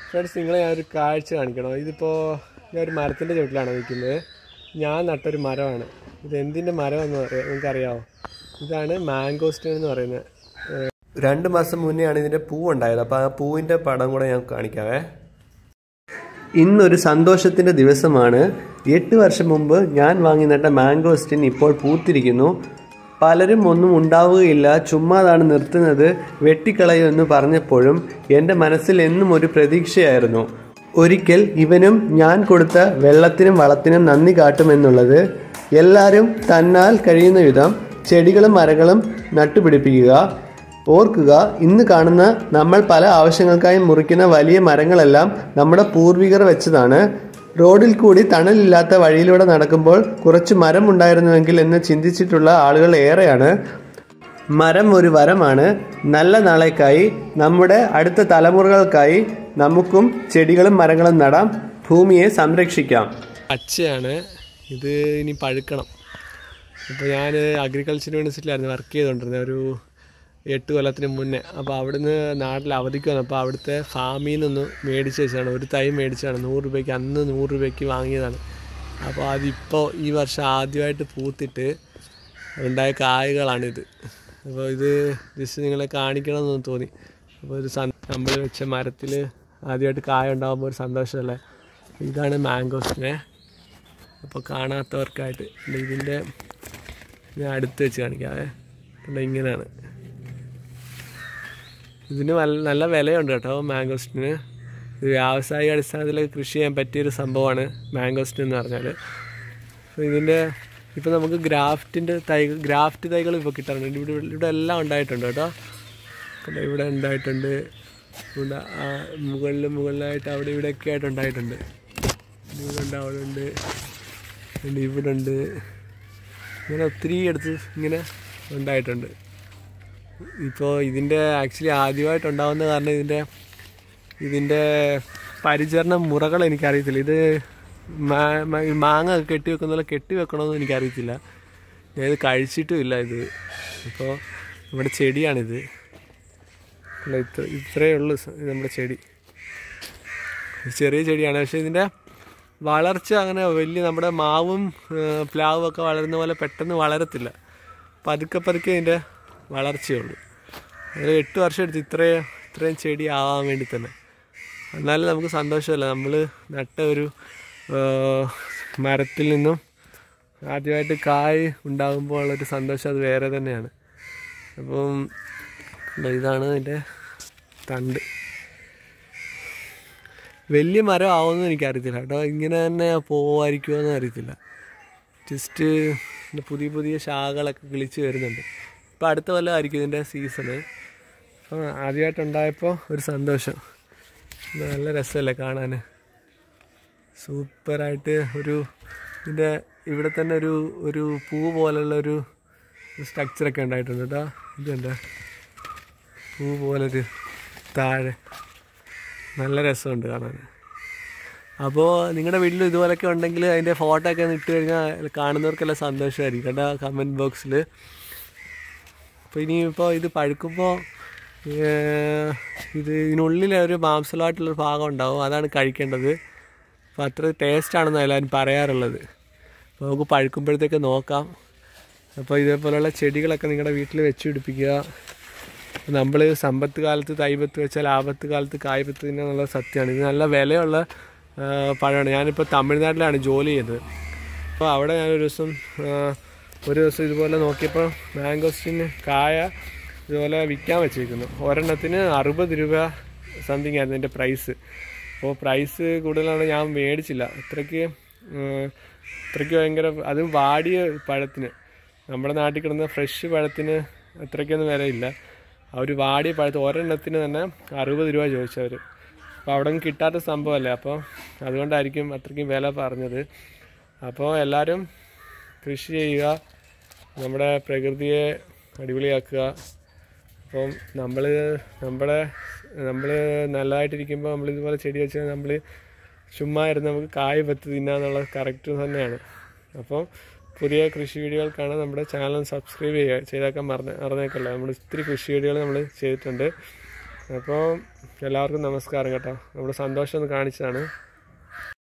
friends നിങ്ങളെ ഞാൻ ഒരു കാഴ്ച കാണിക്കണം ഇതിപ്പോൾ ഞാൻ ഒരു മരത്തിൻ്റെ ചുവട്ടിലാണ് നിൽക്കുന്നത് ഞാൻ നട്ടൊരു മരമാണ് ഇത് എന്തിൻ്റെ മരമെന്ന് പറയാം നിങ്ങൾക്കറിയാമോ ഇതാണ് മാംഗോസ്റ്റീൻ എന്ന് പറയുന്നത് ഏഹ് രണ്ട് മാസം മുന്നെയാണ് ഇതിൻ്റെ പൂ ഉണ്ടായത് അപ്പോൾ ആ പൂവിൻ്റെ പടം കൂടെ ഞാൻ കാണിക്കാവേ ഇന്നൊരു സന്തോഷത്തിൻ്റെ ദിവസമാണ് എട്ട് വർഷം മുമ്പ് ഞാൻ വാങ്ങി നട്ട മാംഗോസ്റ്റിൻ ഇപ്പോൾ പൂത്തിരിക്കുന്നു പലരും ഒന്നും ഉണ്ടാവുകയില്ല ചുമ്മാതാണ് നിർത്തുന്നത് വെട്ടിക്കളയുമെന്ന് പറഞ്ഞപ്പോഴും എൻ്റെ മനസ്സിൽ എന്നും ഒരു പ്രതീക്ഷയായിരുന്നു ഒരിക്കൽ ഇവനും ഞാൻ കൊടുത്ത വെള്ളത്തിനും വളത്തിനും നന്ദി കാട്ടുമെന്നുള്ളത് എല്ലാവരും തന്നാൽ കഴിയുന്ന വിധം ചെടികളും മരങ്ങളും നട്ടുപിടിപ്പിക്കുക ഓർക്കുക ഇന്ന് കാണുന്ന നമ്മൾ പല ആവശ്യങ്ങൾക്കായി മുറിക്കുന്ന വലിയ മരങ്ങളെല്ലാം നമ്മുടെ പൂർവികർ വെച്ചതാണ് റോഡിൽ കൂടി തണലില്ലാത്ത വഴിയിലൂടെ നടക്കുമ്പോൾ കുറച്ച് മരം ഉണ്ടായിരുന്നുവെങ്കിൽ എന്ന് ചിന്തിച്ചിട്ടുള്ള ആളുകൾ ഏറെയാണ് മരം ഒരു വരമാണ് നല്ല നാളേക്കായി നമ്മുടെ അടുത്ത തലമുറകൾക്കായി നമുക്കും ചെടികളും മരങ്ങളും നടാം ഭൂമിയെ സംരക്ഷിക്കാം പച്ചയാണ് ഇത് ഇനി പഴുക്കണം അപ്പോൾ ഞാൻ അഗ്രികൾച്ചർ യൂണിവേഴ്സിറ്റിയിലായിരുന്നു വർക്ക് ചെയ്തുകൊണ്ടിരുന്നത് ഒരു എട്ട് കൊല്ലത്തിന് മുന്നേ അപ്പോൾ അവിടുന്ന് നാട്ടിൽ അവധിക്ക് വന്നപ്പോൾ അവിടുത്തെ ഫാമിൽ നിന്ന് മേടിച്ച് വെച്ചതാണ് ഒരു തൈ മേടിച്ചതാണ് നൂറ് രൂപയ്ക്ക് അന്ന് നൂറ് രൂപയ്ക്ക് വാങ്ങിയതാണ് അപ്പോൾ അതിപ്പോൾ ഈ വർഷം ആദ്യമായിട്ട് പൂത്തിട്ട് ഉണ്ടായ കായകളാണിത് അപ്പോൾ ഇത് ജസ്റ്റ് നിങ്ങളെ കാണിക്കണമെന്ന് തോന്നി അപ്പോൾ ഒരു സന് നമ്മൾ വെച്ച മരത്തിൽ ആദ്യമായിട്ട് കായ ഉണ്ടാകുമ്പോൾ ഒരു സന്തോഷമല്ലേ ഇതാണ് മാംഗോസിനെ അപ്പോൾ കാണാത്തവർക്കായിട്ട് ദേ ഇതിൻ്റെ ഞാൻ അടുത്ത് വെച്ച് കാണിക്കാവേ കണ്ടോ ഇങ്ങനെയാണ് ഇതിന് നല്ല നല്ല വിലയുണ്ട് കേട്ടോ മാംഗോസ്റ്റിന് ഇത് വ്യാവസായിക അടിസ്ഥാനത്തിൽ കൃഷി ചെയ്യാൻ പറ്റിയൊരു സംഭവമാണ് മാംഗോസ്റ്റിൻ എന്ന് പറഞ്ഞാൽ അപ്പോൾ ഇതിൻ്റെ ഇപ്പോൾ നമുക്ക് ഗ്രാഫ്റ്റിൻ്റെ തൈ ഗ്രാഫ്റ്റ് തൈകൾ ഇപ്പോൾ കിട്ടാറുണ്ട് ഇവിടെ ഇവിടെ എല്ലാം ഉണ്ടായിട്ടുണ്ട് കേട്ടോ കണ്ടോ ഇവിടെ ഉണ്ടായിട്ടുണ്ട് ഇവിടെ ആ മുകളിൽ മുകളിലായിട്ട് അവിടെ ഇവിടെയൊക്കെ ആയിട്ട് ഉണ്ടായിട്ടുണ്ട് ഇവിടെ ഉണ്ട് അവിടെ ഉണ്ട് ഉണ്ട് ഇവിടെ ഉണ്ട് ഇങ്ങനെ ഒത്തിരി അടുത്ത് ഇങ്ങനെ ഉണ്ടായിട്ടുണ്ട് ഇപ്പോൾ ഇതിൻ്റെ ആക്ച്വലി ആദ്യമായിട്ട് ഉണ്ടാകുന്ന കാരണം ഇതിൻ്റെ ഇതിൻ്റെ പരിചരണ മുറകൾ എനിക്കറിയത്തില്ല ഇത് മാ- മാ- ഈ മാങ്ങ കെട്ടി വെക്കുന്ന പോലെ കെട്ടി വെക്കണമെന്ന് എനിക്കറിയത്തില്ല ഞാൻ ഇത് കഴിച്ചിട്ടും ഇല്ല ഇത് ഇപ്പോൾ നമ്മുടെ ചെടിയാണിത് അല്ല ഇത്ര ഇത്രയേ ഉള്ളൂ സ- ഇത് നമ്മുടെ ചെടി ഇത് ചെറിയ ചെടിയാണ് പക്ഷേ ഇതിൻ്റെ വളർച്ച അങ്ങനെ വലിയ നമ്മുടെ മാവും ഏഹ്, പ്ലാവും ഒക്കെ വളരുന്ന പോലെ പെട്ടെന്ന് വളരത്തില്ല പതുക്കെ പതുക്കെ ഇതിൻ്റെ വളർച്ചയുള്ളൂ ഒരു എട്ട് വർഷം എടുത്ത് ഇത്രയും ഇത്രയും ചെടി ആവാൻ വേണ്ടി തന്നെ എന്നാലും നമുക്ക് സന്തോഷമല്ല നമ്മൾ നട്ട ഒരു ഏഹ്, മരത്തിൽ നിന്നും ആദ്യമായിട്ട് കായ് ഉണ്ടാകുമ്പോൾ ഉള്ളൊരു സന്തോഷം അത് വേറെ തന്നെയാണ് അപ്പം ദാ ഇതാണ് അതിൻ്റെ തണ്ട് വലിയ മരം ആവുമെന്ന് എനിക്കറിയത്തില്ല കേട്ടോ ഇങ്ങനെ തന്നെ പോവായിരിക്കുമോ എന്ന് അറിയത്തില്ല ജസ്റ്റ് ഇതിൻ്റെ പുതിയ പുതിയ ശാഖകളൊക്കെ കിളിച്ച് വരുന്നുണ്ട് ഇപ്പോൾ അടുത്ത കൊല്ലം ആയിരിക്കും ഇതിൻ്റെ സീസണ് അപ്പോൾ ആദ്യമായിട്ടുണ്ടായപ്പോൾ ഒരു സന്തോഷം ഇത് നല്ല രസമല്ലേ കാണാൻ സൂപ്പറായിട്ട് ഒരു ഇതിൻ്റെ ഇവിടെ തന്നെ ഒരു ഒരു പൂ പോലുള്ള ഒരു സ്ട്രക്ചറൊക്കെ ഉണ്ടായിട്ടുണ്ട് കേട്ടോ ഇതുണ്ട് പൂ പോലൊരു താഴെ നല്ല രസമുണ്ട് കാണാൻ അപ്പോൾ നിങ്ങളുടെ വീട്ടിൽ ഇതുപോലൊക്കെ ഉണ്ടെങ്കിൽ അതിൻ്റെ ഫോട്ടോ ഒക്കെ ഒന്ന് ഇട്ട് കഴിഞ്ഞാൽ കാണുന്നവർക്കെല്ലാം സന്തോഷമായിരിക്കും കേട്ടോ കമൻറ്റ് ബോക്സിൽ അപ്പോൾ ഇനിയിപ്പോൾ ഇത് പഴുക്കുമ്പോൾ ഏഹ്, ഇത് ഇതിനുള്ളിൽ ഒരു മാംസമായിട്ടുള്ളൊരു ഭാഗം ഉണ്ടാവും അതാണ് കഴിക്കേണ്ടത് അപ്പോൾ അത്ര ടേസ്റ്റാണെന്ന് എല്ലാവരും പറയാറുള്ളത് അപ്പോൾ നമുക്ക് പഴുക്കുമ്പോഴത്തേക്ക് നോക്കാം അപ്പോൾ ഇതേപോലെയുള്ള ചെടികളൊക്കെ നിങ്ങളുടെ വീട്ടിൽ വെച്ച് പിടിപ്പിക്കുക നമ്മൾ സമ്പത്ത് കാലത്ത് തൈപത്ത് വെച്ചാൽ ആപത്ത് കാലത്ത് കായ്പത്ത് തിന്നുക എന്നുള്ളത് സത്യമാണ് ഇത് നല്ല വിലയുള്ള ആ, പഴമാണ് ഞാനിപ്പോൾ തമിഴ്നാട്ടിലാണ് ജോലി ചെയ്യുന്നത് അപ്പോൾ അവിടെ ഞാനൊരു ദിവസം ആ, ഒരു ദിവസം ഇതുപോലെ നോക്കിയപ്പോൾ മാംഗോസ്റ്റിന് കായ ഇതുപോലെ വിൽക്കാൻ വെച്ചിരിക്കുന്നു ഒരെണ്ണത്തിന് അറുപത് രൂപ സംതിങ് ആയിരുന്നു എൻ്റെ പ്രൈസ് അപ്പോൾ പ്രൈസ് കൂടുതലാണ് ഞാൻ മേടിച്ചില്ല ഇത്രയ്ക്ക് ഉം, ഇത്രയ്ക്ക് ഭയങ്കര അതും വാടിയ പഴത്തിന് നമ്മുടെ നാട്ടിൽ കിടന്ന ഫ്രഷ് പഴത്തിന് അത്രയ്ക്കൊന്നും വിലയില്ല ആ ഒരു വാടിയ പഴത്ത് ഒരെണ്ണത്തിന് തന്നെ അറുപത് രൂപ ചോദിച്ചവർ അപ്പോൾ അവിടെ നിന്ന് കിട്ടാത്ത സംഭവമല്ലേ അപ്പോൾ അതുകൊണ്ടായിരിക്കും അത്രയ്ക്കും വില പറഞ്ഞത് അപ്പോൾ എല്ലാവരും കൃഷി ചെയ്യുക നമ്മുടെ പ്രകൃതിയെ അടിപൊളിയാക്കുക അപ്പം നമ്മൾ നമ്മുടെ നമ്മൾ നല്ലതായിട്ടിരിക്കുമ്പോൾ നമ്മൾ ഇതുപോലെ ചെടി വെച്ചാൽ നമ്മൾ ചുമ്മാ ഇരുന്ന് നമുക്ക് കായ് പത്ത് തിന്നാന്നുള്ളത് കറക്റ്റ് തന്നെയാണ് അപ്പോൾ പുതിയ കൃഷി വീഡിയോകൾ കാണാൻ നമ്മുടെ ചാനൽ സബ്സ്ക്രൈബ് ചെയ്യുക ചെയ്തേക്കാൻ മറന്ന് മറന്നേക്കല്ല നമ്മൾ ഒത്തിരി കൃഷി വീഡിയോകൾ നമ്മൾ ചെയ്തിട്ടുണ്ട് അപ്പോൾ എല്ലാവർക്കും നമസ്കാരം കേട്ടോ നമ്മുടെ സന്തോഷം ഒന്ന് കാണിച്ചതാണ്